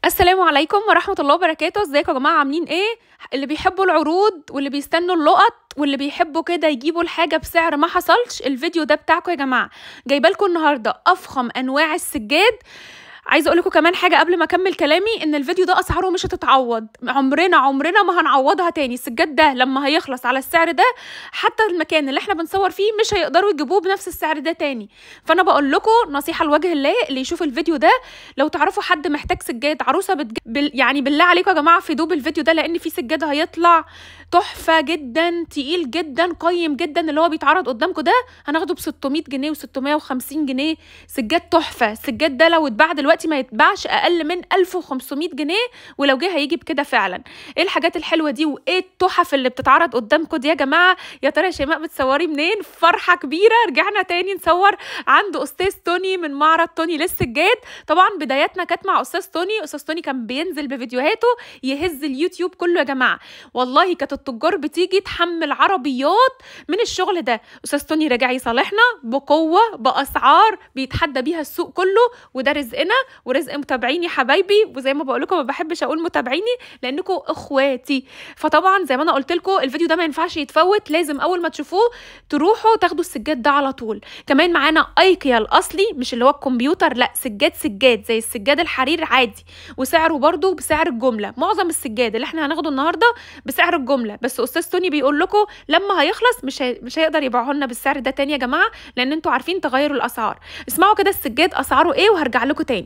السلام عليكم ورحمة الله وبركاته ازيكم يا جماعة عاملين ايه اللي بيحبوا العروض واللي بيستنوا اللقط واللي بيحبوا كده يجيبوا الحاجة بسعر ما حصلش الفيديو ده بتاعكم يا جماعة جايبه لكم النهاردة افخم انواع السجاد عايزه اقول لكم كمان حاجه قبل ما اكمل كلامي ان الفيديو ده اسعاره مش هتتعوض عمرنا عمرنا ما هنعوضها تاني السجاد ده لما هيخلص على السعر ده حتى المكان اللي احنا بنصور فيه مش هيقدروا يجيبوه بنفس السعر ده تاني فانا بقول لكم نصيحه لوجه الله اللي يشوف الفيديو ده لو تعرفوا حد محتاج سجاد عروسه بتج... بال... يعني بالله عليكم يا جماعه فيدوه بالفيديو ده لان في سجاد هيطلع تحفه جدا تقيل جدا قيم جدا اللي هو بيتعرض قدامكم ده هناخده ب 600 جنيه و650 جنيه سجاد تحفه السجاد ده لو اتباع دلوقتي ما يتباعش اقل من 1500 جنيه ولو جه هيجي بكده فعلا ايه الحاجات الحلوه دي وايه التحف اللي بتتعرض قدامكم دي يا جماعه يا ترى يا شيماء بتصوري منين فرحه كبيره رجعنا تاني نصور عند استاذ توني من معرض توني للسجاد طبعا بداياتنا كانت مع استاذ توني استاذ توني كان بينزل بفيديوهاته يهز اليوتيوب كله يا جماعه والله كانت التجار بتيجي تحمل عربيات من الشغل ده استاذ توني راجع يصالحنا بقوه باسعار بيتحدى بيها السوق كله وده رزقنا ورزق متابعيني حبايبي وزي ما بقول لكم ما بحبش اقول متابعيني لانكم اخواتي فطبعا زي ما انا قلت لكم الفيديو ده ما ينفعش يتفوت لازم اول ما تشوفوه تروحوا تاخدوا السجاد ده على طول كمان معانا ايكيا الاصلي مش اللي هو الكمبيوتر لا سجاد سجاد زي السجاد الحرير عادي وسعره برده بسعر الجمله معظم السجاد اللي احنا هناخده النهارده بسعر الجمله بس استاذ توني بيقول لكم لما هيخلص مش هي... مش هيقدر يبيعه لنا بالسعر ده تاني يا جماعه لان انتوا عارفين تغيروا الاسعار اسمعوا كده السجاد اسعاره ايه وهرجع لكم تاني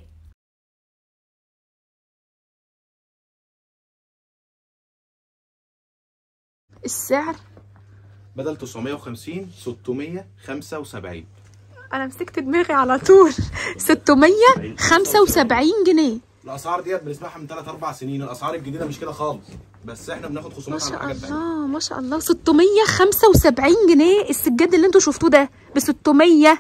السعر بدل 950 675 انا مسكت دماغي على طول 675 جنيه الاسعار ديت بنسمعها من 3 4 سنين الاسعار الجديده مش كده خالص بس احنا بناخد ما خصومات على شاء الحاجات التانية الله ما شاء الله 675 جنيه السجاد اللي انتوا شفتوه ده ب 600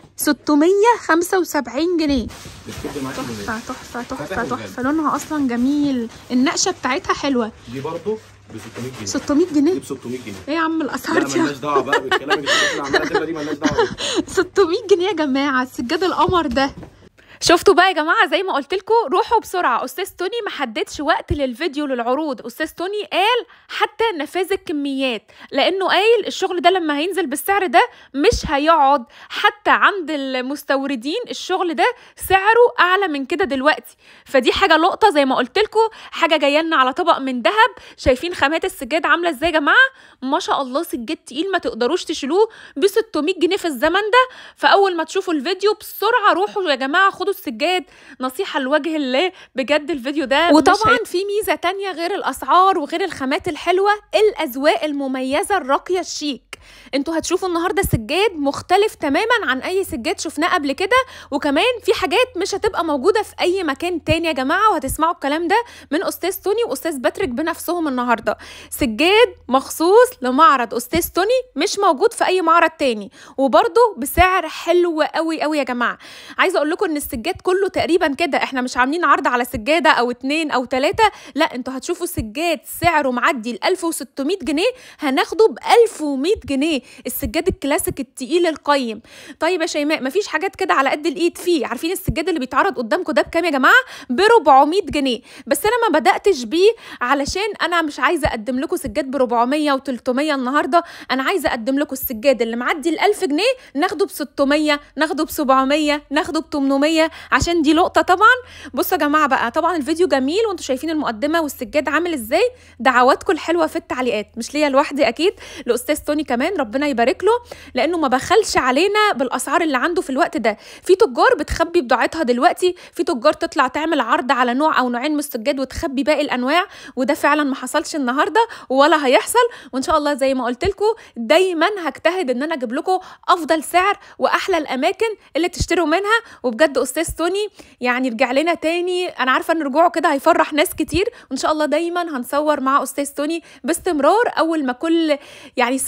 675 جنيه بتكتب معاك من تحفه تحفه تحفه فتح تحفه لونها اصلا جميل النقشه بتاعتها حلوه دي برضه ب 600 جنيه 600 دي جنيه ب 600 جنيه ايه يا عم لا الاسعار دي مالناش دعوه بقى بالكلام اللي اللي عماله تبقى دي مالناش دعوه بيه. 600 جنيه يا جماعه السجاد القمر ده شفتوا بقى يا جماعه زي ما قلت لكم روحوا بسرعه استاذ توني ما حددش وقت للفيديو للعروض استاذ توني قال حتى نفاذ الكميات لانه قايل الشغل ده لما هينزل بالسعر ده مش هيقعد حتى عند المستوردين الشغل ده سعره اعلى من كده دلوقتي فدي حاجه لقطه زي ما قلت لكم حاجه جايه لنا على طبق من ذهب شايفين خامات السجاد عامله ازاي يا جماعه ما شاء الله سجاد تقيل ما تقدروش تشيلوه ب 600 جنيه في الزمن ده فاول ما تشوفوا الفيديو بسرعه روحوا يا جماعه خدوا السجاد نصيحه لوجه الله بجد الفيديو ده وطبعا في ميزه تانية غير الاسعار وغير الخامات الحلوه الاذواق المميزه الراقيه الشيك انتوا هتشوفوا النهارده سجاد مختلف تماما عن اي سجاد شفناه قبل كده وكمان في حاجات مش هتبقى موجوده في اي مكان تاني يا جماعه وهتسمعوا الكلام ده من استاذ توني واستاذ باتريك بنفسهم النهارده سجاد مخصوص لمعرض استاذ توني مش موجود في اي معرض تاني وبرده بسعر حلو قوي قوي يا جماعه عايزه اقول لكم ان السجاد كله تقريبا كده احنا مش عاملين عرض على سجاده او اتنين او تلاته لا انتوا هتشوفوا سجاد سعره معدي ال 1600 جنيه هناخده ب 1100 جنيه السجاد الكلاسيك التقيل القيم طيب يا شيماء مفيش حاجات كده على قد الايد فيه عارفين السجاد اللي بيتعرض قدامكم ده بكام يا جماعه ب 400 جنيه بس انا ما بداتش بيه علشان انا مش عايزه اقدم لكم سجاد ب 400 و300 النهارده انا عايزه اقدم لكم السجاد اللي معدي ال 1000 جنيه ناخده ب 600 ناخده ب 700 ناخده ب 800 عشان دي لقطه طبعا بصوا يا جماعه بقى طبعا الفيديو جميل وانتم شايفين المقدمه والسجاد عامل ازاي دعواتكم الحلوه في التعليقات مش ليا لوحدي اكيد لاستاذ توني كمان ربنا يبارك له لانه ما بخلش علينا بالاسعار اللي عنده في الوقت ده في تجار بتخبي بضاعتها دلوقتي في تجار تطلع تعمل عرض على نوع او نوعين من السجاد وتخبي باقي الانواع وده فعلا ما حصلش النهارده ولا هيحصل وان شاء الله زي ما قلت لكم دايما هجتهد ان انا اجيب لكم افضل سعر واحلى الاماكن اللي تشتروا منها وبجد استاذ توني يعني رجع لنا تاني انا عارفه ان رجوعه كده هيفرح ناس كتير وان شاء الله دايما هنصور مع استاذ توني باستمرار اول ما كل يعني سجاد جديد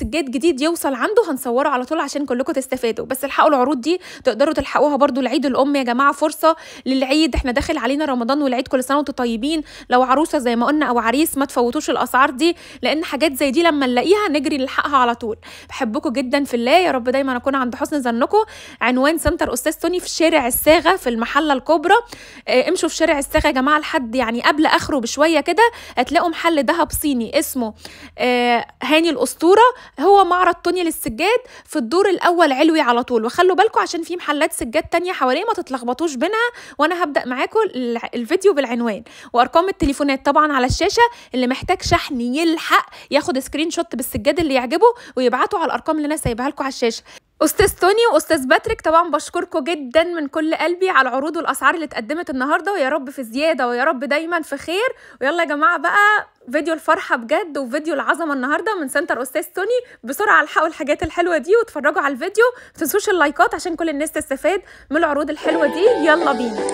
جديد يوصل عنده هنصوره على طول عشان كلكم تستفادوا بس الحقوا العروض دي تقدروا تلحقوها برضو العيد الام يا جماعه فرصه للعيد احنا داخل علينا رمضان والعيد كل سنه وانتم طيبين لو عروسه زي ما قلنا او عريس ما تفوتوش الاسعار دي لان حاجات زي دي لما نلاقيها نجري نلحقها على طول بحبكم جدا في الله يا رب دايما اكون عند حسن ظنكم عنوان سنتر استاذ توني في شارع الصاغه في المحله الكبرى اه امشوا في شارع الصاغه يا جماعه لحد يعني قبل اخره بشويه كده هتلاقوا محل ذهب صيني اسمه اه هاني الاسطوره هو معرض توني للسجاد في الدور الاول علوي على طول وخلوا بالكم عشان في محلات سجاد تانية حواليه ما تتلخبطوش بينها وانا هبدا معاكم الع- الفيديو بالعنوان وارقام التليفونات طبعا على الشاشه اللي محتاج شحن يلحق ياخد سكرين شوت بالسجاد اللي يعجبه ويبعته على الارقام اللي انا سايبها لكم على الشاشه استاذ توني واستاذ باتريك طبعا بشكركم جدا من كل قلبي على العروض والاسعار اللي اتقدمت النهارده ويا رب في زياده ويا رب دايما في خير ويلا يا جماعه بقى فيديو الفرحه بجد وفيديو العظمه النهارده من سنتر استاذ توني بسرعه الحقوا الحاجات الحلوه دي واتفرجوا على الفيديو ما تنسوش اللايكات عشان كل الناس تستفاد من العروض الحلوه دي يلا بينا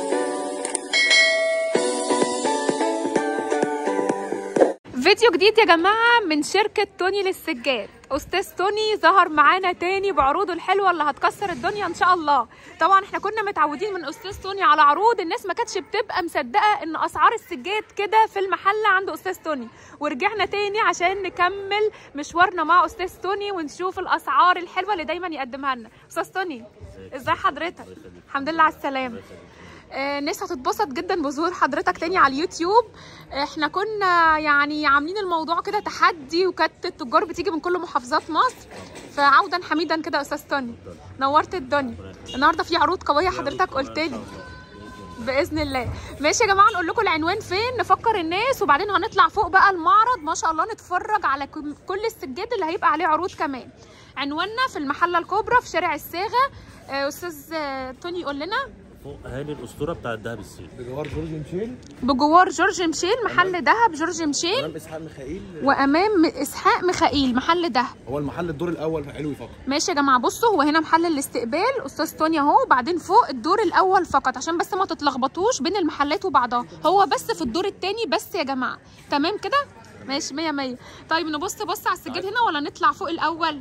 فيديو جديد يا جماعة من شركة توني للسجاد أستاذ توني ظهر معانا تاني بعروضه الحلوة اللي هتكسر الدنيا إن شاء الله طبعا احنا كنا متعودين من أستاذ توني على عروض الناس ما كانتش بتبقى مصدقة إن أسعار السجاد كده في المحل عند أستاذ توني ورجعنا تاني عشان نكمل مشوارنا مع أستاذ توني ونشوف الأسعار الحلوة اللي دايما يقدمها لنا أستاذ توني ازاي حضرتك الحمد لله على السلامة آه، الناس هتتبسط جدا بظهور حضرتك تاني على اليوتيوب احنا كنا يعني عاملين الموضوع كده تحدي وكانت التجار بتيجي من كل محافظات مصر فعودا حميدا كده يا استاذ توني نورت الدنيا النهارده في عروض قويه حضرتك قلت لي باذن الله ماشي يا جماعه نقول لكم العنوان فين نفكر الناس وبعدين هنطلع فوق بقى المعرض ما شاء الله نتفرج على كم- كل السجاد اللي هيبقى عليه عروض كمان عنواننا في المحله الكبرى في شارع الصاغه آه، استاذ آه، توني يقول لنا فوق اهالي الاسطوره بتاع الدهب السيل بجوار جورج ميشيل بجوار جورج مشيل محل دهب جورج مشيل امام اسحاق ميخائيل وامام اسحاق ميخائيل محل دهب هو المحل الدور الاول في علوي فقط ماشي يا جماعه بصوا هو هنا محل الاستقبال استاذ توني اهو وبعدين فوق الدور الاول فقط عشان بس ما تتلخبطوش بين المحلات وبعضها هو بس في الدور التاني بس يا جماعه تمام كده ماشي مية مية طيب نبص بص على السجاد هنا ولا نطلع فوق الاول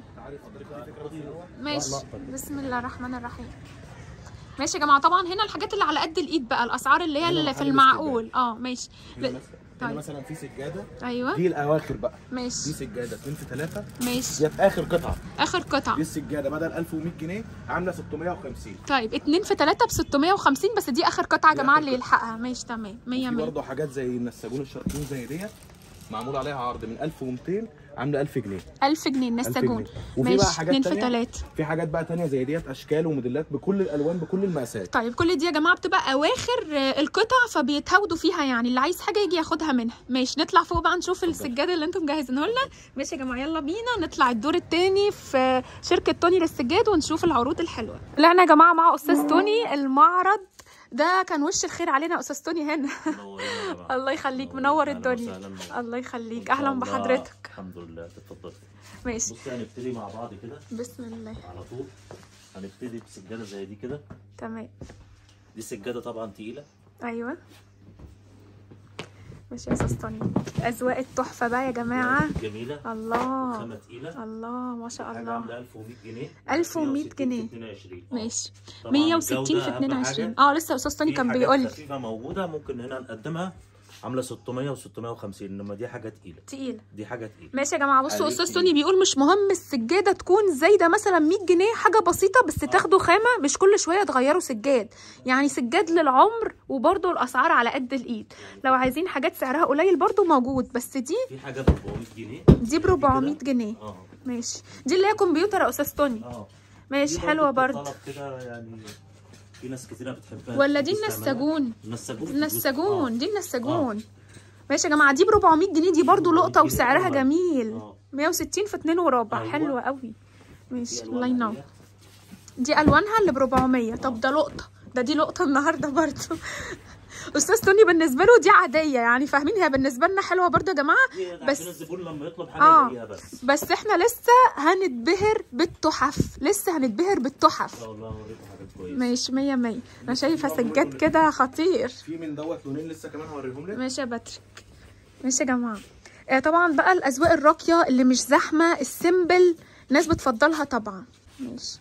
ماشي بسم الله الرحمن الرحيم ماشي يا جماعه طبعا هنا الحاجات اللي على قد الايد بقى الاسعار اللي هي هنا اللي في محل المعقول اه ماشي هنا ل- مثلا هنا طيب مثلا في سجاده ايوه دي الاواخر بقى دي ماشي سجاده 2 في 3 ماشي دي في اخر قطعه اخر قطعه دي السجاده بدل 1100 جنيه عامله 650 طيب اتنين في تلاتة ب 650 بس دي اخر قطعه يا دي جماعه آخر اللي قطعة. يلحقها ماشي تمام 100 في 100 برضه حاجات زي النساجون الشرقيين زي ديت معمول عليها عرض من 1200 عامله 1000 جنيه 1000 جنيه 1000 النساجون جنيه وفي بقى ماشي حاجات اتنين في تانية تلاتة في حاجات بقى تانية زي ديت اشكال وموديلات بكل الالوان بكل المقاسات طيب كل دي يا جماعه بتبقى اواخر آه، القطع فبيتهاودوا فيها يعني اللي عايز حاجه يجي ياخدها منها ماشي نطلع فوق بقى نشوف السجاده اللي انتم مجهزينه لنا ماشي يا جماعه يلا بينا نطلع الدور التاني في شركه توني للسجاد ونشوف العروض الحلوه طلعنا يا جماعه مع استاذ توني المعرض ده كان وش الخير علينا يا استاذ توني هنا منورين يا جماعة. الله يخليك منور أهلاً الدنيا وسهلاً بك. الله إن يخليك شاء اهلا الله. بحضرتك الحمد لله اتفضل ماشي بصي هنبتدي مع بعض كده بسم الله على طول هنبتدي بسجاده زي دي كده تمام دي سجاده طبعا تقيله ايوه ماشي يا استاذ توني اذواق التحفه بقى يا جماعه جميله الله خامه تقيله الله ما شاء حاجه الله عامله 1100 جنيه 1100 160 جنيه. في 22 ماشي طبعاً 160 الجودة في أهم 22 حاجة. اه لسه استاذ توني في كان حاجات بيقول لي خفيفه موجوده ممكن هنا نقدمها عامله 600 و650 انما دي حاجه تقيله تقيل دي حاجه تقيله ماشي يا جماعه بصوا عليك استاذ تقيل. توني بيقول مش مهم السجاده تكون زايده مثلا 100 جنيه حاجه بسيطه بس تاخدوا خامه مش كل شويه تغيروا سجاد يعني سجاد للعمر وبرده الاسعار على قد الايد لو عايزين حاجات سعرها قليل برده موجود بس دي في حاجه ب 400 جنيه دي ب 400 جنيه اه ماشي دي اللي هي كمبيوتر يا استاذ توني اه ماشي دي حلوه برضه برده بتطلب كده يعني في ناس كتيره بتحبها ولا دي بتستعملها. النساجون النساجون النساجون دي النساجون ماشي يا جماعه دي ب 400 جنيه دي برضو 400 لقطه جنيه وسعرها والله. جميل آه. 160 في 2 وربع أيوة. حلوه قوي ماشي في الله ألوان ينور عليها. دي الوانها اللي ب 400 طب ده لقطه ده دي لقطه النهارده برضو استاذ توني بالنسبه له دي عاديه يعني فاهمين هي بالنسبه لنا حلوه برضو يا جماعه دي بس- عشان الزبون لما يطلب حاجه آه. يلاقيها بس بس احنا لسه هنتبهر بالتحف لسه هنتبهر ان بالتحف شاء الله اوريكم حاجات كويسه ماشي مية مية انا شايفه سجاد كده خطير في من دوت لونين لسه كمان هوريهم لك ماشي يا باتريك ماشي يا جماعه آه طبعا بقى الاذواق الراقيه اللي مش زحمه السيمبل ناس بتفضلها طبعا ماشي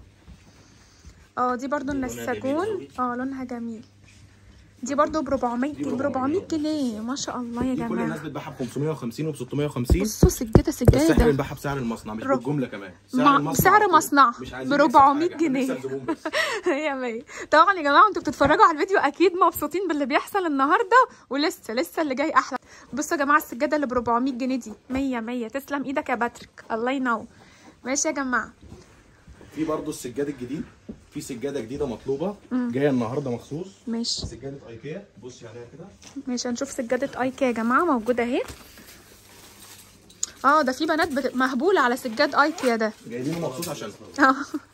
اه دي برضو دي لونها جميل النساجون أوي. اه لونها جميل دي برضو ب 400 دي ب ب 400 جنيه ما شاء الله يا دي كل الناس جماعه بتبيعها ب 550 وب 650 بصوا سجاده بس احنا سجاده بنبيعها بسعر المصنع مش رب- بالجمله كمان مع- المصنع بسعر على طول. مصنع. مش ب عايزين نكسب 400 حاجة، احنا جنيه. بنكسب زبون بس يا مي طبعا يا جماعه انتوا بتتفرجوا على الفيديو اكيد مبسوطين باللي بيحصل النهارده ولسه لسه اللي جاي احلى بصوا يا جماعه السجاده اللي ب 400 جنيه دي 100 100 تسلم ايدك يا باتريك الله ينور ماشي يا جماعه في برضه السجاد الجديد في سجاده جديده مطلوبه جايه النهارده مخصوص ماشي سجاده ايكيا بصي عليها كده ماشي هنشوف سجاده ايكيا يا جماعه موجوده اهي اه ده في بنات بت... مهبوله على سجاد ايكيا ده جايبينه مخصوص عشان اه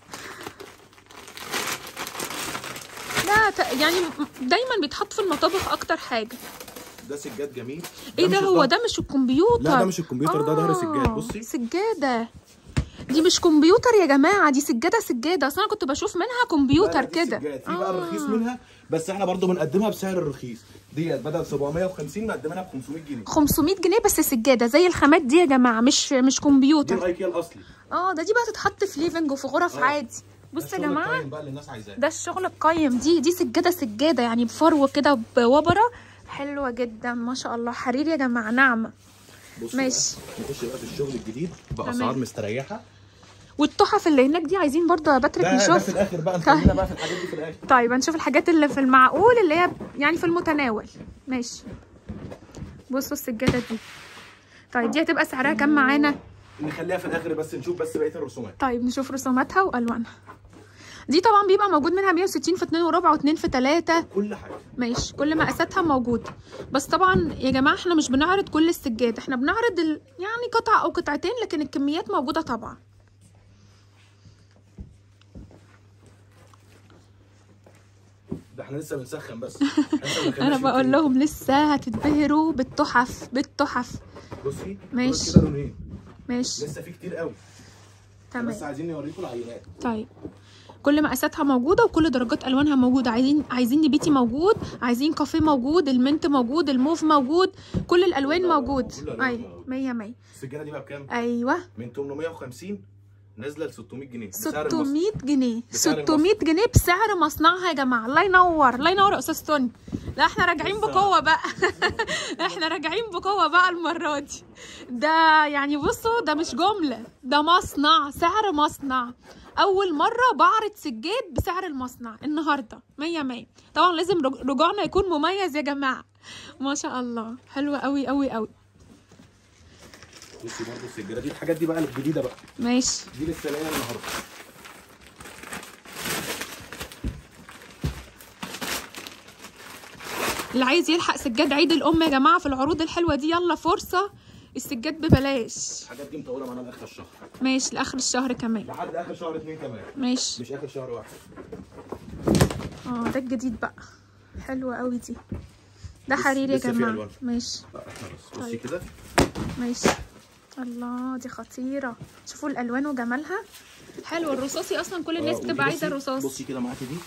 لا ت... يعني دايما بيتحط في المطابخ اكتر حاجه ده سجاد جميل ايه مش ده هو الظهر. ده مش الكمبيوتر لا ده مش الكمبيوتر ده ظهر آه، سجاد بصي سجاده دي مش كمبيوتر يا جماعه دي سجاده سجاده اصل انا كنت بشوف منها لا، كمبيوتر لا، دي كده سجاد. في بقى الرخيص منها بس احنا برضه بنقدمها بسعر الرخيص ديت بدل 750 مقدمينها ب 500 جنيه 500 جنيه بس سجاده زي الخامات دي يا جماعه مش مش دي كمبيوتر الايكيا الاصلي اه ده دي بقى تتحط في ليفنج وفي غرف آه. عادي ده بص يا الشغل جماعه القايم بقى اللي الناس عايزاه ده الشغل القيم دي دي سجاده سجاده يعني بفرو كده بوبره حلوه جدا ما شاء الله حرير يا جماعه ناعمه بصي ماشي. بقى، نخش بقى في الشغل الجديد باسعار تمام. مستريحه والتحف اللي هناك دي عايزين برضو يا باتريك ده ده في نشوف الاخر بقى طيب. نخلينا بقى في الحاجات دي في الاخر طيب هنشوف الحاجات اللي في المعقول اللي هي يعني في المتناول ماشي بصوا السجاده دي طيب دي هتبقى سعرها كام معانا نخليها في الاخر بس نشوف بس بقيه الرسومات طيب نشوف رسوماتها والوانها دي طبعا بيبقى موجود منها 160 في 2 وربع و2 في 3 كل حاجه ماشي كل مقاساتها موجوده بس طبعا يا جماعه احنا مش بنعرض كل السجاد احنا بنعرض ال... يعني قطعه او قطعتين لكن الكميات موجوده طبعا ده احنا لسه بنسخن بس إحنا لسه ما دخلناش انا في بقول التاني. لهم لسه هتتبهروا بالتحف بالتحف بصي ماشي. دول كده لونين ماشي لسه في كتير قوي تمام بس عايزين نوريكم العينات طيب كل مقاساتها موجوده وكل درجات الوانها موجوده عايزين عايزين نبيتي موجود عايزين كافيه موجود المنت موجود الموف موجود كل الالوان كل الألوان موجود موجود، كل الألوان ايوه موجود. 100 100 السجاده دي بقى بكام؟ ايوه من 850 نازله ل 600 جنيه بسعر 600 جنيه بسعر 600 جنيه بسعر مصنعها يا جماعه الله ينور الله ينور يا استاذ توني لا احنا راجعين لسه. بقوه بقى احنا راجعين بقوه بقى المره دي ده يعني بصوا ده مش جمله ده مصنع سعر مصنع اول مره بعرض سجاد بسعر المصنع النهارده 100 100 طبعا لازم رج- رجوعنا يكون مميز يا جماعه ما شاء الله حلوه قوي قوي قوي بصي برضه السجاده دي الحاجات دي بقى الجديده بقى ماشي دي لسه لاقيها النهارده اللي عايز يلحق سجاد عيد الام يا جماعه في العروض الحلوه دي يلا فرصه السجاد ببلاش الحاجات دي مطوله معانا لاخر الشهر ماشي لاخر الشهر كمان لحد اخر شهر اتنين كمان ماشي مش اخر شهر واحد اه ده الجديد بقى حلوه قوي دي ده لسه- حرير يا لسه في جماعه ألوان. ماشي لا احنا بس بصي طيب. كده ماشي الله دي خطيره شوفوا الالوان وجمالها حلو الرصاصي اصلا كل الناس آه، ودي بتبقى عايزه بصي- الرصاص بصي كده معاكي دي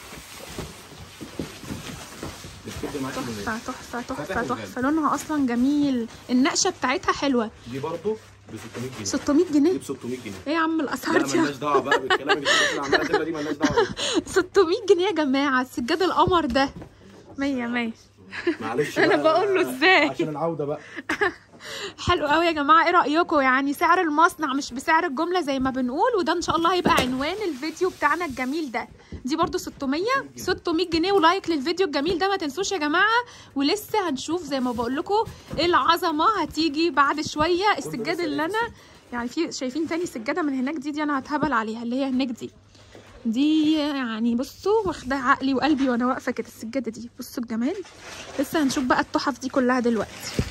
بتكب معاكي لونين. تحفه تحفه تحفه فاتح وغامق. تحفه لونها اصلا جميل النقشه بتاعتها حلوه دي برضه ب 600 جنيه 600 دي جنيه ب 600 جنيه ايه يا عم لا الاسعار دي مالناش دعوه بقى بالكلام اللي الناس اللي عماله تبقى دي مالناش دعوه بيه. 600 جنيه يا جماعه السجاد القمر ده 100 100 معلش أنا بقى بقول له إزاي؟ عشان العوده بقى حلو قوي يا جماعه ايه رايكم يعني سعر المصنع مش بسعر الجمله زي ما بنقول وده ان شاء الله هيبقى عنوان الفيديو بتاعنا الجميل ده دي برضو 600 600 جنيه ولايك للفيديو الجميل ده ما تنسوش يا جماعه ولسه هنشوف زي ما بقول لكم العظمه هتيجي بعد شويه السجاد لسه اللي انا يعني في شايفين تاني سجاده من هناك دي دي انا هتهبل عليها اللي هي هناك دي دي يعني بصوا واخده عقلي وقلبي وانا واقفه كده السجاده دي بصوا الجمال لسه هنشوف بقى التحف دي كلها دلوقتي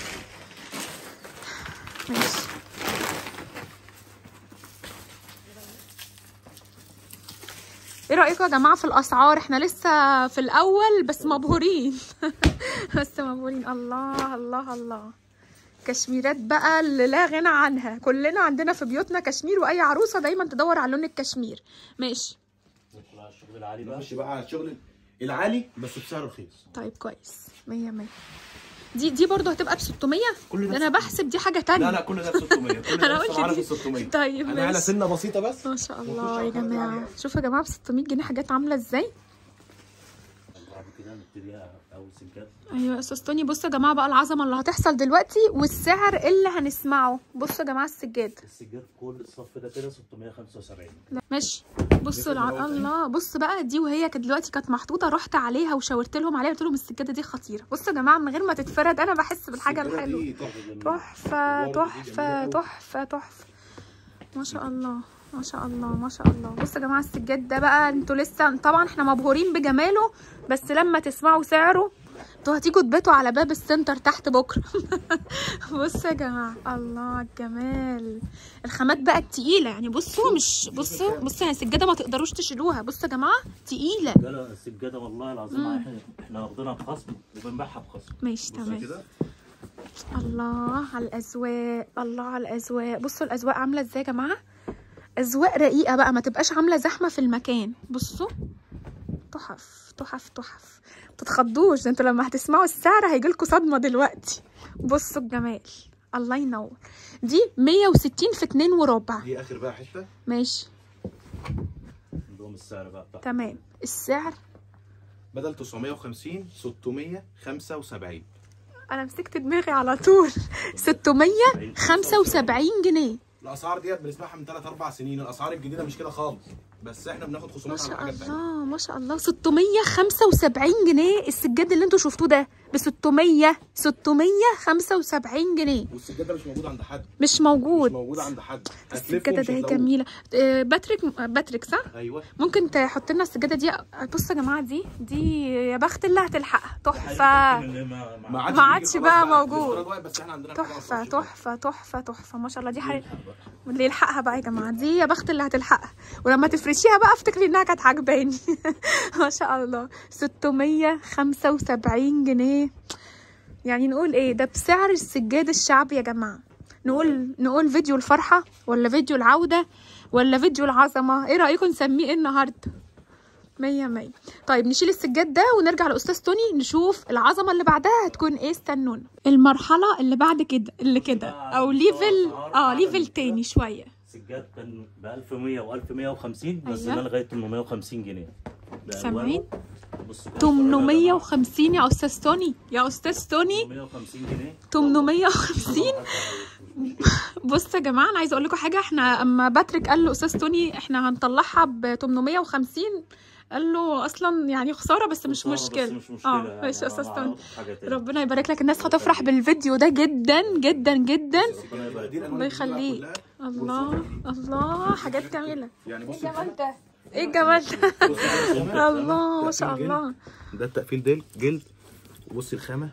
ماشي ايه رايكم يا جماعه في الاسعار احنا لسه في الاول بس مبهورين بس مبهورين الله الله الله كشميرات بقى اللي لا غنى عنها كلنا عندنا في بيوتنا كشمير واي عروسه دايما تدور على لون الكشمير ماشي ندخل على الشغل العالي بقى نخش بقى على الشغل العالي بس بسعر رخيص طيب كويس مية مية دي دي برضه هتبقى ب 600 كل ده ده انا ب بحسب دي حاجه تانية لا لا كل ده ب 600 كل أنا ده قلت السعر دي. ب 600 طيب انا على ماشي سنه بسيطه بس ما شاء الله ونخش يا على الخامات جماعه العالية. شوفوا يا جماعه ب 600 جنيه حاجات عامله ازاي بعد كده نبتدي اول سنكات ايوه يا استاذ توني بصوا يا جماعه بقى العظمه اللي هتحصل دلوقتي والسعر اللي هنسمعه بصوا يا جماعه السجاد السجاد كل الصف ده كده 675 لا ماشي بصوا الع... الله بص بقى دي وهي كانت دلوقتي كانت محطوطه رحت عليها وشاورت لهم عليها قلت لهم السجاده دي خطيره بصوا يا جماعه من غير ما تتفرد انا بحس بالحاجه السجادة الحلوه دي تحفة جميلة. تحفه الورد دي تحفه جميلة تحفه تحفه ما شاء الله ما شاء الله ما شاء الله بصوا يا جماعه السجاد ده بقى انتوا لسه طبعا احنا مبهورين بجماله بس لما تسمعوا سعره انتوا هتيجوا تباتوا على باب السنتر تحت بكره بصوا يا جماعه الله على الجمال الخامات بقى التقيله يعني بصوا مش بصوا بصوا يا سجاده ما تقدروش تشيلوها بصوا يا جماعه تقيله لا السجاده والله العظيم احنا احنا واخدينها بخصم وبنبيعها بخصم ماشي بصوا تمام كده الله على الاذواق الله على الاذواق بصوا الاذواق عامله ازاي يا جماعه اذواق رقيقه بقى ما تبقاش عامله زحمه في المكان بصوا تحف تحف تحف متتخضوش ده انتوا لما هتسمعوا السعر هيجيلكوا صدمه دلوقتي بصوا الجمال الله ينور دي 160 في 2 وربع دي اخر بقى حته ماشي عندهم السعر بقى بتاعهم تمام السعر بدل 950 675 انا مسكت دماغي على طول 675 جنيه الاسعار ديت بنسمعها من 3 4 سنين الاسعار الجديده مش كده خالص بس احنا بناخد ما خصومات على شاء حاجات تانية الله ما شاء الله 675 جنيه السجاد اللي انتوا شفتوه ده ب 600 675 جنيه والسجاده مش موجوده عند حد مش مش موجود موجوده عند حد هتلف السجاده ومش ده هتلاقوه. جميله آه، باتريك باتريك صح ايوه ممكن تحط لنا السجاده دي بصوا يا جماعه دي دي يا بخت اللي هتلحقها تحفه ما ما عادش بيجي بقى خلاص موجود. الافتراض واقف، بس احنا عندنا حاجة تحفه 25 تحفه تحفه تحفه ما شاء الله دي حاجه اللي يلحقها بقى يا جماعه دي يا بخت اللي هتلحقها ولما تفرشيها بقى افتكري انها كانت عجباني ما شاء الله 675 جنيه يعني نقول ايه ده بسعر السجاد الشعبي يا جماعه نقول نقول فيديو الفرحه ولا فيديو العوده ولا فيديو العظمه ايه رايكم نسميه ايه النهارده مية مية طيب نشيل السجاد ده ونرجع لأستاذ توني نشوف العظمة اللي بعدها هتكون ايه استنونا المرحلة اللي بعد كده اللي كده أو ليفل اه ليفل تاني شوية السجاد كان ب 1100 و 1150 بس أيوة. ده لغايه 850 جنيه بألوانه. سامعين؟ بص كده 850 يا أستاذ توني يا أستاذ توني 850 جنيه 850 بص يا جماعة أنا عايزة أقول لكم حاجة احنا أما باتريك قال له أستاذ توني احنا هنطلعها ب 850 قال له أصلا يعني خسارة بس مش خسارة بس مشكلة مش مشكله اه يعني ماشي يا أنا أستاذ ما توني أعرفش حاجة تاني. ربنا يبارك لك الناس هتفرح بالفيديو ده جدا جدا جدا السجادة دي الألوان الله الجديدة يخليك كلها. الله الله حاجات جميلة يعني ايه بص الجمال ده ايه الجمال ده الله ما شاء الله ده التقفيل ده جلد وبصي الخامه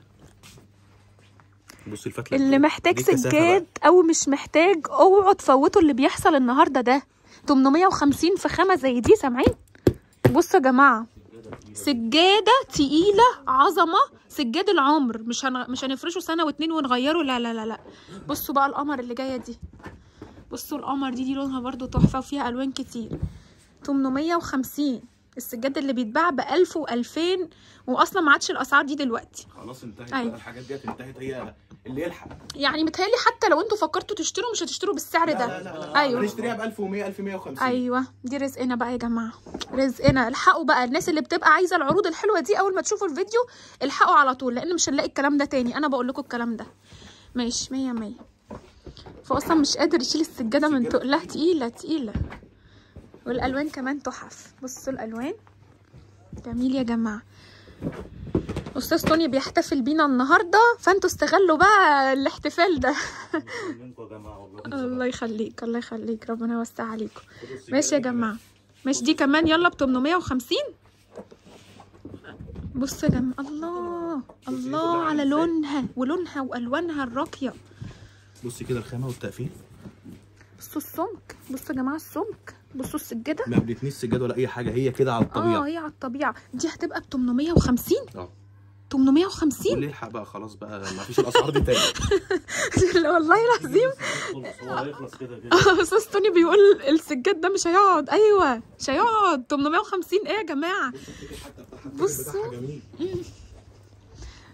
بصي الفتله اللي محتاج دي الكثافة سجاد او مش محتاج اوعوا تفوتوا اللي بيحصل النهارده ده 850 في خامه زي دي سامعين بصوا يا جماعه سجاده تقيله عظمه سجاد العمر مش هن... مش هنفرشه سنه واتنين ونغيره لا لا لا لا بصوا بقى القمر اللي جايه دي بصوا القمر دي دي لونها برضو تحفه وفيها الوان كتير 850 السجاد اللي بيتباع ب 1000 و2000 واصلا ما عادش الاسعار دي دلوقتي خلاص انتهت أيوة. بقى الحاجات ديت انتهت هي اللي يلحق يعني متهيألي حتى لو انتوا فكرتوا تشتروا مش هتشتروا بالسعر ده لا لا لا ايوه هنشتريها ب 1100 1150 ايوه دي رزقنا بقى يا جماعه رزقنا الحقوا بقى الناس اللي بتبقى عايزه العروض الحلوه دي اول ما تشوفوا الفيديو الحقوا على طول لان مش هنلاقي الكلام ده تاني انا بقول لكم الكلام ده ماشي مية مية فاصلا مش قادر يشيل السجاده من تقلها تقيله تقيله والالوان كمان تحف بصوا الالوان جميل يا جماعه استاذ توني بيحتفل بينا النهارده فانتوا استغلوا بقى الاحتفال ده منكم يا جماعه والله الله يخليك الله يخليك ربنا يوسع عليكم خدوا السجادة ماشي يا دي جماعه ماشي دي كمان يلا ب 850 بصوا يا جماعه الله الله على لونها ولونها والوانها الراقيه بصي كده الخامه والتقفيل بصوا السمك بصوا يا جماعه السمك بصوا السجاده ما بنتنيش سجاد ولا اي حاجه هي كده على اه الطبيعه هي على الطبيعه دي هتبقى ب 850 اه 850 واللي يلحق بقى خلاص بقى ما فيش الاسعار دي تاني لا والله العظيم خلص هو هيخلص كده كده استاذ توني بيقول السجاد ده مش هيقعد ايوه مش هيقعد 850 ايه يا جماعه بصوا. جميل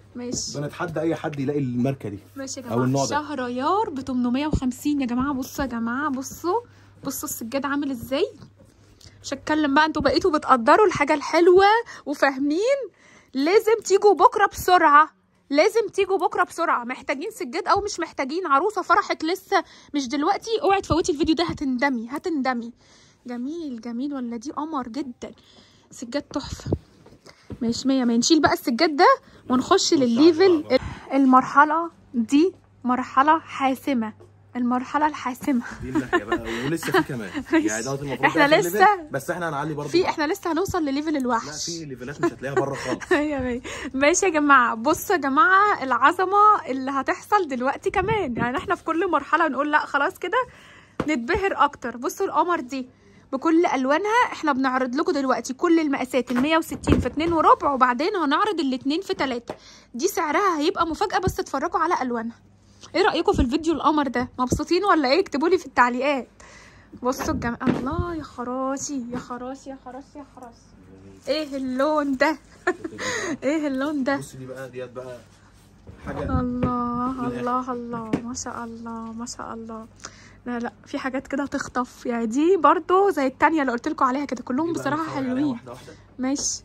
ماشي بنتحدى اي حد يلاقي الماركه دي ماشي يا أو جماعه النوع ده. شهريار ب 850 يا جماعه بصوا يا جماعه بصوا بصوا السجاد عامل ازاي مش هتكلم بقى انتوا بقيتوا بتقدروا الحاجه الحلوه وفاهمين لازم تيجوا بكره بسرعه لازم تيجوا بكره بسرعه محتاجين سجاد او مش محتاجين عروسه فرحت لسه مش دلوقتي اوعي تفوتي الفيديو ده هتندمي هتندمي جميل جميل ولا دي قمر جدا سجاد تحفه ماشي مية ما نشيل بقى السجاد ده ونخش للليفل المرحله دي مرحله حاسمه المرحله الحاسمه دي الناحيه بقى ولسه في كمان يعني دوت المفروض إحنا آخر لسه- ليفل، بس احنا هنعلي برضه في احنا لسه هنوصل لليفل لا الوحش في ليفلات مش هتلاقيها بره خالص ايوه أيوة. ماشي يا جماعه بصوا يا جماعه العظمه اللي هتحصل دلوقتي كمان يعني احنا في كل مرحله نقول لا خلاص كده نتبهر اكتر بصوا القمر دي بكل الوانها احنا بنعرض لكم دلوقتي كل المقاسات ال 160 في 2 وربع وبعدين هنعرض الاتنين في 3 دي سعرها هيبقى مفاجاه بس اتفرجوا على الوانها ايه رايكم في الفيديو القمر ده مبسوطين ولا ايه اكتبوا لي في التعليقات بصوا الجم... الله يا خراشي يا خراشي يا خراشي يا خراشي ايه اللون ده ايه اللون ده بص دي بقى ديت بقى حاجه الله الله الله ما شاء الله ما شاء الله لا لا في حاجات كده تخطف يعني دي برضو زي التانية اللي قلت لكم عليها كده كلهم دي بقى بصراحة نتفرج عليها حلوين واحده واحده ماشي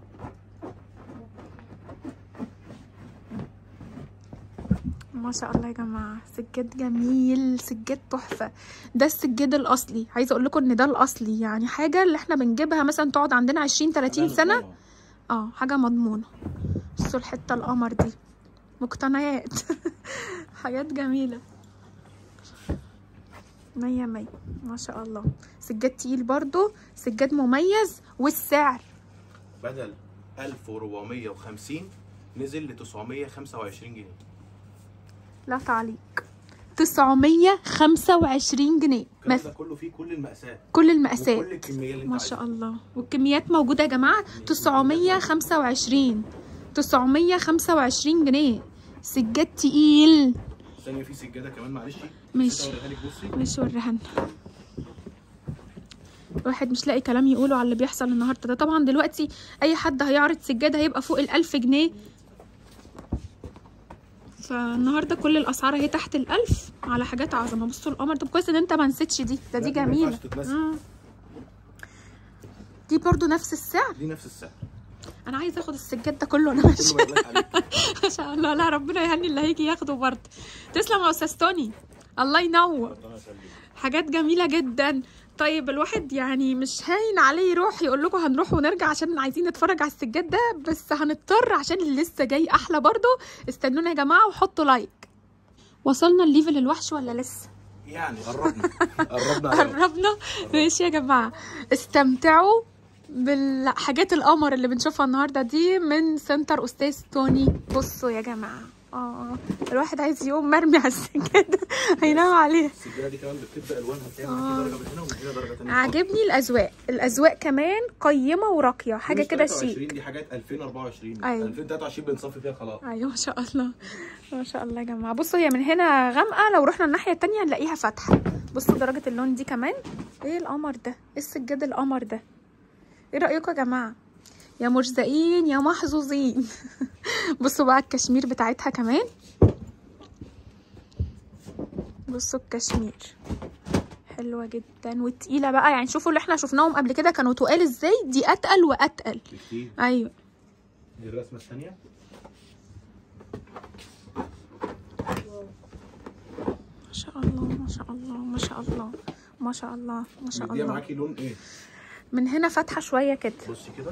ما شاء الله يا جماعة سجاد جميل سجاد تحفة ده السجاد الأصلي عايزة أقول لكم إن ده الأصلي يعني حاجة اللي إحنا بنجيبها مثلا تقعد عندنا 20 30 سنة اه حاجة مضمونة بصوا الحتة القمر دي مقتنيات حاجات جميلة مية مية ما شاء الله سجاد تقيل برضو سجاد مميز والسعر بدل 1450 نزل ل 925 جنيه لا تعليق 925 جنيه الكلام مثل ده كله فيه كل المقاسات كل المقاسات وكل الكميه اللي انت ما شاء عايزها. الله والكميات موجودة يا جماعة 925 925 جنيه سجاد تقيل ثانيه في سجاده كمان معلش ماشي. اوريها لك بصي مش وريها لنا الواحد مش لاقي كلام يقوله على اللي بيحصل النهارده ده طبعا دلوقتي اي حد هيعرض سجاده هيبقى فوق الألف جنيه فالنهارده كل الاسعار اهي تحت الألف على حاجات عظمه بصوا القمر طب كويس ان انت ما نسيتش دي ده دي لا، دي ما جميله ينفعش تتنسي. مم. دي برضو نفس السعر دي نفس السعر انا عايزه اخد السجاد ده كله انا ماشيه كله بيغلق عليك ما شاء الله لا ربنا يهني اللي هيجي ياخده برضه تسلم يا استاذ توني الله ينور حاجات جميله جدا طيب الواحد يعني مش هاين عليه يروح يقول لكم هنروح ونرجع عشان عايزين نتفرج على السجاد ده بس هنضطر عشان اللي لسه جاي احلى برضه استنونا يا جماعه وحطوا لايك وصلنا الليفل الوحش ولا لسه يعني قربنا قربنا على قربنا ماشي يا جماعه استمتعوا بالحاجات القمر اللي بنشوفها النهارده دي من سنتر استاذ توني بصوا يا جماعه اه الواحد عايز يقوم مرمي على السجاده هينام عليها السجاده دي كمان بتبدا الوانها تلاقي معاكي درجه من هنا ومن هنا درجه ثانيه عاجبني الاذواق الاذواق كمان قيمه وراقيه حاجه كده شيك دي حاجات 2024 أيوة. 2023 بنصفي فيها خلاص ايوه ما شاء الله ما شاء الله يا جماعه بصوا هي من هنا غامقه لو رحنا الناحيه التانية هنلاقيها فاتحه بصوا درجه اللون دي كمان ايه القمر ده ايه السجاد القمر ده ايه رايكم يا جماعه يا مرزقين يا محظوظين بصوا بقى الكشمير بتاعتها كمان بصوا الكشمير حلوه جدا وتقيله بقى يعني شوفوا اللي احنا شفناهم قبل كده كانوا تقال ازاي دي اتقل واتقل بكتير ايوه دي الرسمه الثانيه ما شاء الله ما شاء الله ما شاء الله ما شاء الله ما شاء مديها الله معاكي لون ايه من هنا فاتحه شويه كده بصي كده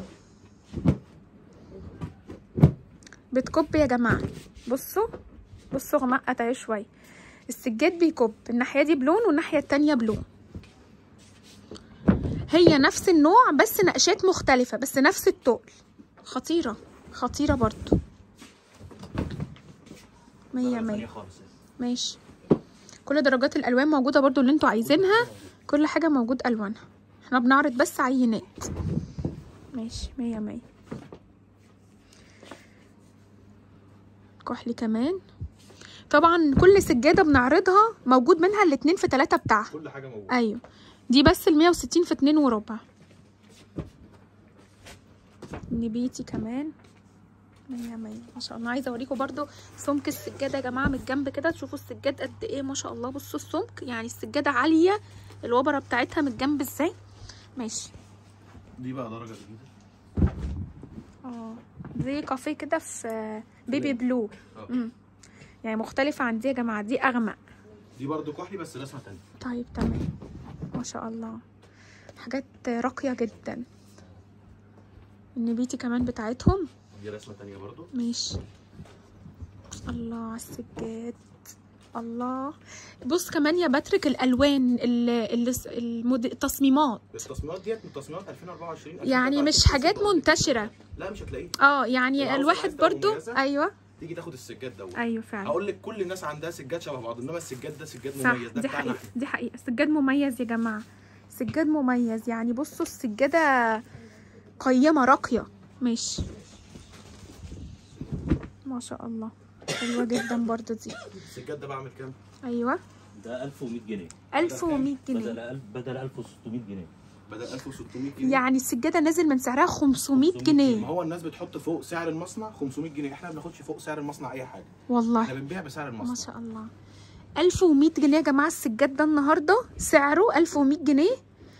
بتكب يا جماعه بصوا بصوا غمقت اهي شويه السجاد بيكب الناحيه دي بلون والناحيه التانية بلون هي نفس النوع بس نقشات مختلفه بس نفس التقل خطيره خطيره برضو مية درجة مية ثانية خالص ماشي كل درجات الالوان موجوده برضو اللي انتوا عايزينها كل حاجه موجود الوانها احنا بنعرض بس عينات ماشي مية مية كحلي كمان طبعا كل سجاده بنعرضها موجود منها الاتنين في تلاتة بتاعها كل حاجه موجوده ايوه دي بس المية وستين في اتنين وربع نبيتي كمان مية مية ما شاء الله عايزه اوريكم برضو سمك السجاده يا جماعه من الجنب كده تشوفوا السجاد قد ايه ما شاء الله بصوا السمك يعني السجاده عاليه الوبره بتاعتها من الجنب ازاي ماشي دي بقى درجه جديده اه زي كافيه كده في بيبي بلو اه. امم يعني مختلفه عن دي يا جماعه دي اغمق دي برضو كحلي بس رسمه تانية طيب تمام ما شاء الله حاجات راقيه جدا النبيتي كمان بتاعتهم دي رسمه تانية برضو ماشي الله على السجاد الله بص كمان يا باتريك الالوان ال- ال- المد... التصميمات التصميمات ديت من تصميمات 2024 يعني مش حاجات منتشره لا مش هتلاقيه اه يعني العروسة الواحد عايزة برضو مميزة. ايوه تيجي تاخد السجاد دوت ايوه فعلا هقول لك كل الناس عندها سجاد شبه بعض انما السجاد ده سجاد صح مميز ده دي بتاعنا حقيقة احنا دي حقيقة سجاد مميز يا جماعة سجاد مميز يعني بصوا السجادة قيمة راقية ماشي ما شاء الله حلوة جدا برضو دي السجاد ده بعمل كام؟ ايوه ده 1100 جنيه 1100 جنيه بدل ألف بدل 1600 جنيه بدل 1600 جنيه يعني السجادة نازل من سعرها 500 500 ما جنيه هو الناس بتحط فوق سعر المصنع 500 جنيه احنا ما بناخدش فوق سعر المصنع اي حاجه احنا والله بنبيع بسعر ما المصنع شاء الله 1100 جنيه يا جماعة السجاد ده النهاردة سعره 1100 جنيه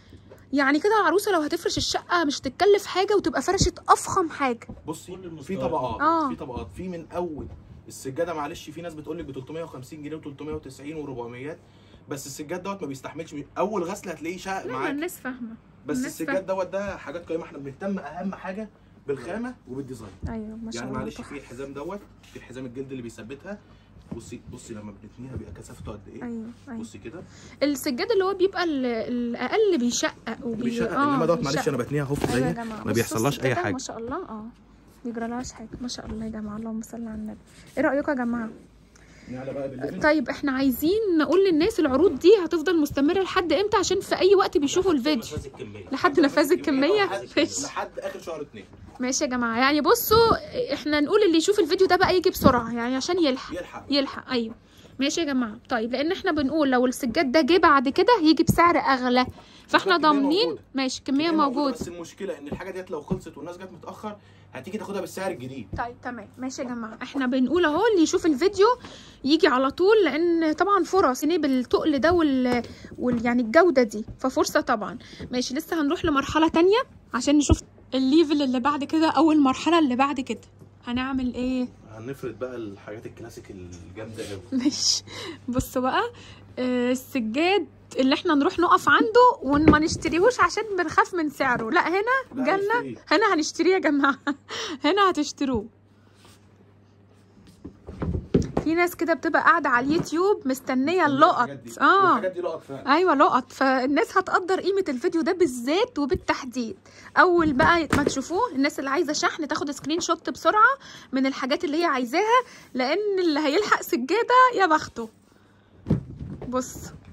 يعني كده العروسة لو هتفرش الشقة مش هتتكلف حاجة وتبقى فرشت أفخم حاجة بصي كل في المستويات. طبقات آه. في طبقات في من اول السجاده معلش في ناس بتقول لك ب 350 جنيه و390 و400 بس السجاد دوت ما بيستحملش اول غسله هتلاقيه شقق لا معاك الناس فاهمة بس الناس السجاد دوت ده حاجات قيمه احنا بنهتم اهم حاجه بالخامه وبالديزاين ايوه ما شاء يعني الله معلش تحفة. في الحزام دوت في الحزام الجلد اللي بيثبتها بصي بصي لما بنتنيها بيبقى كثافته قد ايه ايوه ايوه بصي كده السجاد اللي هو بيبقى ال- الاقل بيشقق وبي... بيشقق آه، انما دوت معلش بيشقق. انا بتنيها اهو في ايوه يا زي جماعه ما بصوا بيحصلهاش اي السجادة حاجه ما شاء الله اه بيجرالهاش حاجه ما شاء الله يا جماعه اللهم صل على النبي ايه رايكم يا جماعه نعلى بقى بالليفل طيب احنا عايزين نقول للناس العروض دي هتفضل مستمره لحد امتى عشان في اي وقت بيشوفوا الفيديو نفاذ الكميه لحد نفاذ الكميه ماشي لحد اخر شهر اتنين ماشي يا جماعه يعني بصوا احنا نقول اللي يشوف الفيديو ده بقى يجي بسرعه يعني عشان يلحق يلحق يلحق ايوه ماشي يا جماعه طيب لان احنا بنقول لو السجاد ده جه بعد كده هيجي بسعر اغلى فاحنا الكمية ضامنين موجودة. ماشي كميه هي موجوده بس المشكله ان الحاجه ديت لو خلصت والناس جت متاخر هتيجي تاخدها بالسعر الجديد طيب تمام ماشي يا جماعه احنا بنقول اهو اللي يشوف الفيديو يجي على طول لان طبعا فرص يعني بالتقل ده وال... وال يعني الجوده دي ففرصه طبعا ماشي لسه هنروح لمرحله تانية عشان نشوف الليفل اللي بعد كده او المرحله اللي بعد كده هنعمل ايه هنفرد بقى الحاجات الكلاسيك الجامده قوي ماشي بصوا بقى آه، السجاد اللي احنا نروح نقف عنده وما نشتريهوش عشان بنخاف من سعره لا هنا جالنا هنا هنشتريه يا جماعه هنا هتشتروه في ناس كده بتبقى قاعده على اليوتيوب مستنيه اللقط اه الحاجات دي لقط فعلا ايوه لقط فالناس هتقدر قيمه الفيديو ده بالذات وبالتحديد اول بقى ما تشوفوه الناس اللي عايزه شحن تاخد سكرين شوت بسرعه من الحاجات اللي هي عايزاها لان اللي هيلحق سجاده يا بخته بص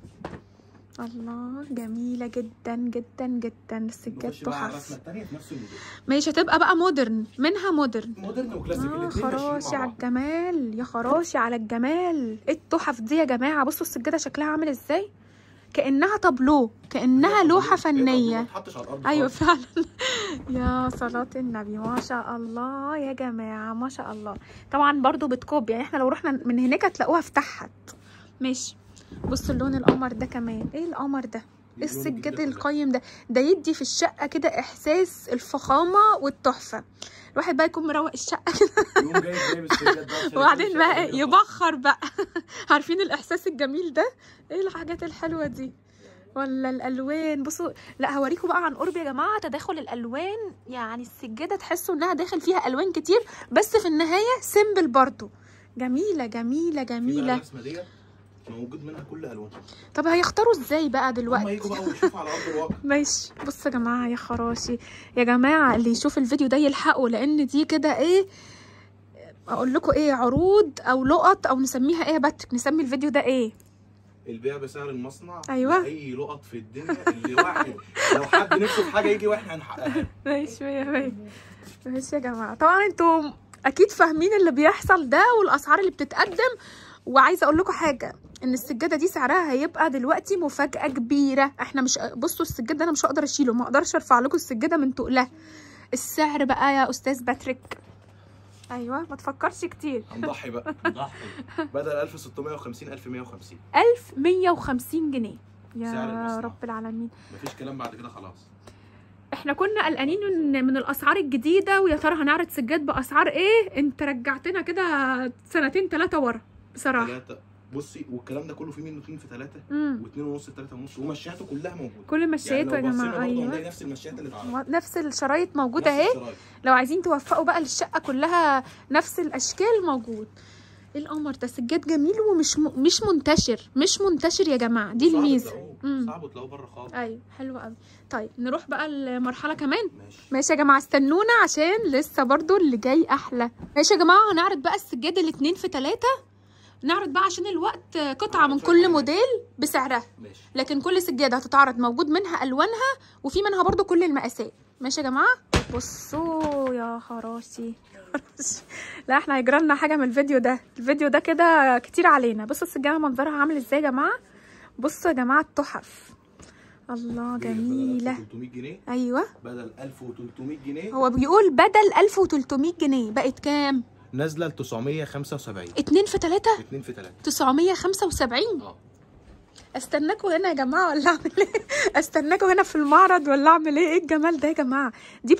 الله جميله جدا جدا جدا السجاد نخش بقى على تحف الرسمه الثانيه في نفس الموديل ماشي هتبقى بقى مودرن منها مودرن مودرن وكلاسيك اه الاثنين ماشيين خراشي مع على بعض الجمال يا خراشي على الجمال ايه التحف دي يا جماعه بصوا السجاده شكلها عامل ازاي كانها طابلو كانها هي لوحه طبيعية. هي طبيعية، فنيه ما تحطش على الارض ايوه خالص. فعلا يا صلاة النبي ما شاء الله يا جماعة ما شاء الله طبعا برضو بتكوب يعني احنا لو رحنا من هناك هتلاقوها في تحت ماشي بصوا اللون القمر ده كمان ايه القمر ده ايه اللون السجاد الجديد ده القيم ده ده يدي في الشقة كده احساس الفخامة والتحفة الواحد بقى يكون مروق الشقة كده يقوم جايب جايب السجاد ده عشان وبعدين يخش بقى يعمل يبخر بقى عارفين الاحساس الجميل ده ايه الحاجات الحلوه دي ولا الالوان بصوا لا هوريكم بقى عن قرب يا جماعه تداخل الالوان يعني السجاده تحسوا انها داخل فيها الوان كتير بس في النهايه سيمبل برضو جميله جميله في بقى جميله الرسمه ديت موجود منها كل الوان طب هيختاروا ازاي بقى هم دلوقتي يجوا بقى ويشوفوا على ارض الواقع ماشي بصوا يا جماعه يا خراشي يا جماعه اللي يشوف الفيديو ده يلحقوا لان دي كده ايه اقول لكم ايه عروض او لقط او نسميها ايه يا باتريك نسمي الفيديو ده ايه البيع بسعر المصنع أيوة. اي لقط في الدنيا اللي واحد لو حد نفسه في حاجه يجي واحنا هنحققها ماشي مية مية ماشي يا جماعة طبعا انتوا اكيد فاهمين اللي بيحصل ده والاسعار اللي بتتقدم وعايزه اقول لكم حاجه ان السجاده دي سعرها هيبقى دلوقتي مفاجاه كبيره احنا مش بصوا السجاد ده انا مش هقدر اشيله ما اقدرش ارفع لكم السجاده من تقلها السعر بقى يا استاذ باتريك ايوه ما تفكرش كتير هنضحي بقى ضحي بدل 1650 1150 1150 جنيه سعر يا المصنع. رب العالمين مفيش كلام بعد كده خلاص احنا كنا قلقانين من, من الاسعار الجديده ويا ترى هنعرض سجاد باسعار ايه انت رجعتنا كده سنتين ثلاثه ورا بصراحه ثلاثة بصي والكلام ده كله فيه منه 2 في 3 امم و2 ونص 3 ونص ومشياته كلها موجوده كل مشيته يعني يا لو بصينا جماعه برضه ايوه هنلاقي نفس المشيات اللي اتعرضت نفس الشرايط موجوده نفس اهي الشرايط. لو عايزين توفقوا بقى للشقه كلها نفس الاشكال موجود ايه القمر ده سجاد جميل ومش م... مش منتشر مش منتشر يا جماعه دي صعب الميزه تلاقوه. مم. صعب تلاقوه بره خالص ايوه حلو قوي طيب نروح بقى المرحله كمان ماشي ماشي يا جماعه استنونا عشان لسه برضو اللي جاي احلى ماشي يا جماعه هنعرض بقى السجاد الاتنين في تلاتة نعرض بقى عشان الوقت قطعه من كل موديل بسعرها ماشي لكن كل سجاده هتتعرض موجود منها الوانها وفي منها برضو كل المقاسات ماشي يا جماعه بصوا يا خراشي لا احنا هيجرى لنا حاجه من الفيديو ده الفيديو ده كده كتير علينا بصوا السجاده منظرها عامل ازاي يا جماعه بصوا يا جماعه التحف الله بدل جميله 1300 جنيه ايوه بدل 1300 جنيه هو بيقول بدل 1300 جنيه بقت كام نازله ل 975 اتنين في تلاتة 2 في 3 975 اه استناكوا هنا يا جماعه ولا اعمل ايه استناكوا هنا في المعرض ولا اعمل ايه ايه الجمال ده يا جماعه دي ب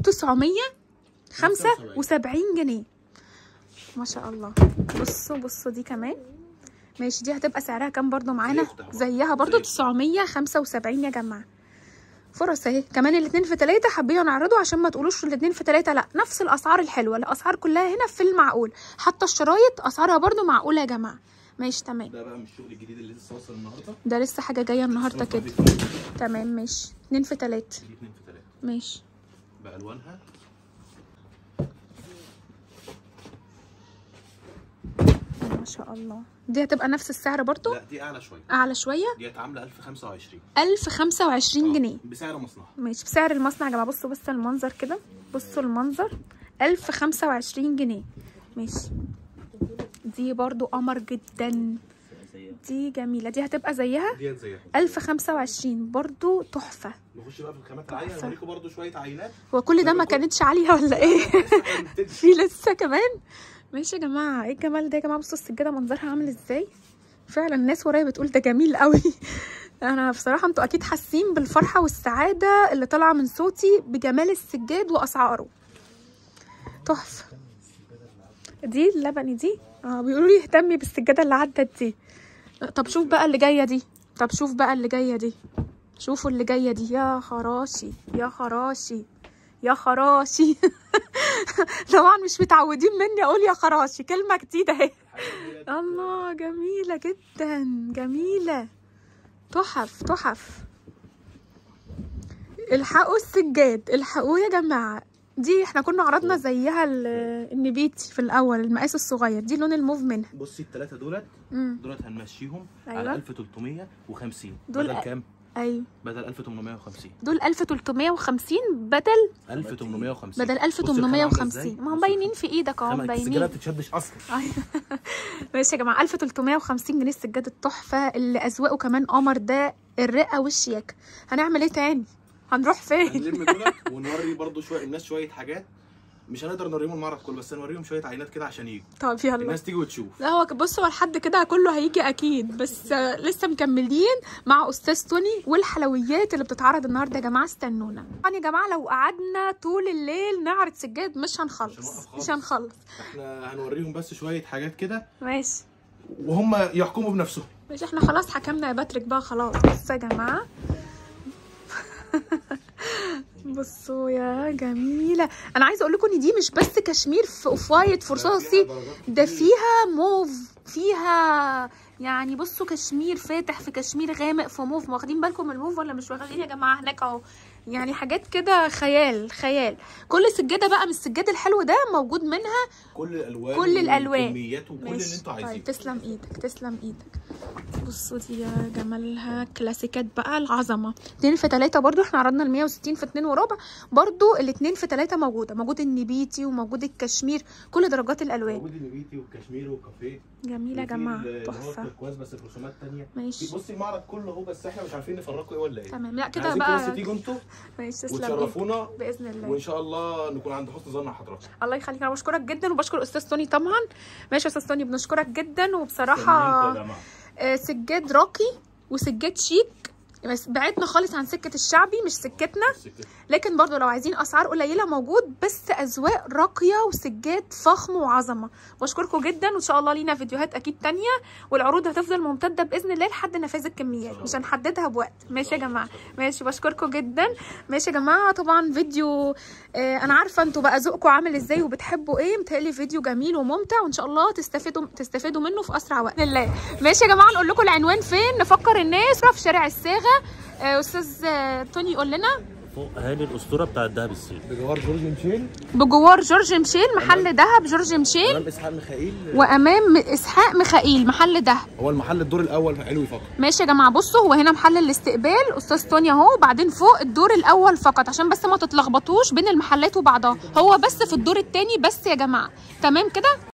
975 جنيه ما شاء الله بصوا بصوا دي كمان ماشي دي هتبقى سعرها كام برضو معانا يفتح بقى. زيها برضو زي 975 يا جماعه فرص اهي كمان الاتنين في تلاتة حابين نعرضه عشان ما تقولوش الاتنين في تلاتة لا نفس الاسعار الحلوه الاسعار كلها هنا في المعقول حتى الشرايط اسعارها برضو معقوله يا جماعه ماشي تمام ده بقى من الشغل الجديد اللي لسه واصل النهارده ده لسه حاجه جايه النهارده اسمه كده فافي كلين. تمام ماشي اتنين في تلاتة دي 2 في 3 ماشي بالوانها ما شاء الله دي هتبقى نفس السعر برضو لا دي اعلى شويه اعلى شويه دي عامله 1025 1025 آه، جنيه بسعر مصنع ماشي بسعر المصنع يا جماعه بصوا بس المنظر كده بصوا المنظر 1025 جنيه ماشي دي برضو قمر جدا دي جميله دي هتبقى زيها ديت زيها 1025 برضو تحفه نخش بقى في الخامات العاليه هوريكم برضو شويه عينات هو كل ده ما كانتش عاليه ولا ايه لسه هنبتدي. في لسه كمان ماشي يا جماعه ايه الجمال ده يا جماعه بصوا السجاده منظرها عامل ازاي فعلا الناس ورايا بتقول ده جميل قوي انا بصراحه انتوا اكيد حاسين بالفرحه والسعاده اللي طالعه من صوتي بجمال السجاد واسعاره تحفه دي اللبني دي اه بيقولوا لي اهتمي بالسجاده اللي عدت دي طب شوف بقى اللي جايه دي طب شوف بقى اللي جايه دي شوفوا اللي جايه دي يا خراشي يا خراشي يا خراشي طبعا مش متعودين مني اقول يا خراشي كلمه جديده اهي ديت الله جميله جدا جميله تحف تحف الحقوا السجاد الحقوه يا جماعه دي احنا كنا عرضنا زيها ال- النبيتي في الاول المقاس الصغير دي لون الموف منها بصي الثلاثه دولت امم دولت هنمشيهم أيوة. على 1350 دول بدل أ- كام؟ ايوه بدل 1850 دول 1350 بدل 1850 بدل بصي الخامة عاملة إزاي؟ 1850 ما هم بصي باينين في ايدك اهو الخامة السجاده باينين ما بتتشدش اصلا أيوة. ماشي يا جماعه 1350 جنيه السجاد التحفه اللي اذواقه كمان قمر ده الرقه والشياكه هنعمل ايه تاني هنروح فين هنلم دولت ونوري برضو شويه الناس شويه حاجات مش هنقدر نوريهم المعرض كله بس هنوريهم شويه عينات كده عشان يجوا طب يلا الناس تيجي وتشوف لا هو بص هو لحد كده كله هيجي اكيد بس آه، لسه مكملين مع استاذ توني والحلويات اللي بتتعرض النهارده يا جماعه استنونا طبعا يا جماعه لو قعدنا طول الليل نعرض سجاد مش مش هنخلص هنوقف خالص. مش هنخلص احنا هنوريهم بس شويه حاجات كده ماشي وهم يحكموا بنفسهم مش احنا خلاص حكمنا يا باتريك بقى خلاص بصوا يا جماعه بصوا يا جميله انا عايزه اقول لكم ان دي مش بس كشمير في اوف وايت فرصاصي ده فيها موف فيها يعني بصوا كشمير فاتح في كشمير غامق في موف واخدين بالكم من الموف ولا مش واخدين يا جماعه هناك اهو يعني حاجات كده خيال خيال كل سجاده بقى من السجاد الحلو ده موجود منها كل الالوان كل الألوان. والكميات وكل اللي انتوا عايزينه طيب تسلم ايدك تسلم ايدك بصوا دي يا جمالها كلاسيكات بقى العظمه اتنين في تلاته برضو احنا عرضنا ال 160 في اتنين وربع برضو الاتنين في تلاته موجوده موجود النبيتي وموجود الكشمير كل درجات الالوان موجود النبيتي والكشمير والكافيه جميله يا وفي جماعه اللي هو تحفه التركواز بس في رسومات تانية ماشي بصي المعرض كله اهو بس احنا مش عارفين نفرقوا ايه ولا ايه تمام لا كده عايزينكم بس بقى تيجوا انتوا ماشي تسلم إيدك. وتشرفونا باذن الله وان شاء الله نكون عند حسن ظن حضرتك الله يخليك انا بشكرك جدا وبشكر استاذ توني طبعا ماشي يا استاذ توني بنشكرك جدا مستنيينكم وبصراحه يا جماعه آه، سجاد راقي وسجاد شيك بس بعدنا خالص عن سكه الشعبي مش سكتنا السكة. لكن برضو لو عايزين اسعار قليله موجود بس اذواق راقيه وسجاد فخم وعظمه بشكركم جدا وان شاء الله لينا فيديوهات اكيد تانية والعروض هتفضل ممتده باذن الله لحد نفاذ الكميات مش هنحددها بوقت ماشي يا جماعه ماشي بشكركم جدا ماشي يا جماعه طبعا فيديو آه انا عارفه انتوا بقى ذوقكم عامل ازاي وبتحبوا ايه متهيألي فيديو جميل وممتع وان شاء الله تستفيدوا تستفيدوا منه في اسرع وقت بإذن الله ماشي يا جماعه نقول لكم العنوان فين نفكر الناس في شارع الصاغه آه، استاذ آه، توني يقول لنا فوق اهالي الاسطوره بتاع الدهب السيل بجوار جورج ميشيل بجوار جورج مشيل محل دهب جورج مشيل امام اسحاق ميخائيل وامام اسحاق ميخائيل محل دهب هو المحل الدور الاول علوي فقط ماشي يا جماعه بصوا هو هنا محل الاستقبال استاذ توني اهو بعدين فوق الدور الاول فقط عشان بس ما تتلخبطوش بين المحلات وبعضها هو بس في الدور الثاني بس يا جماعه تمام كده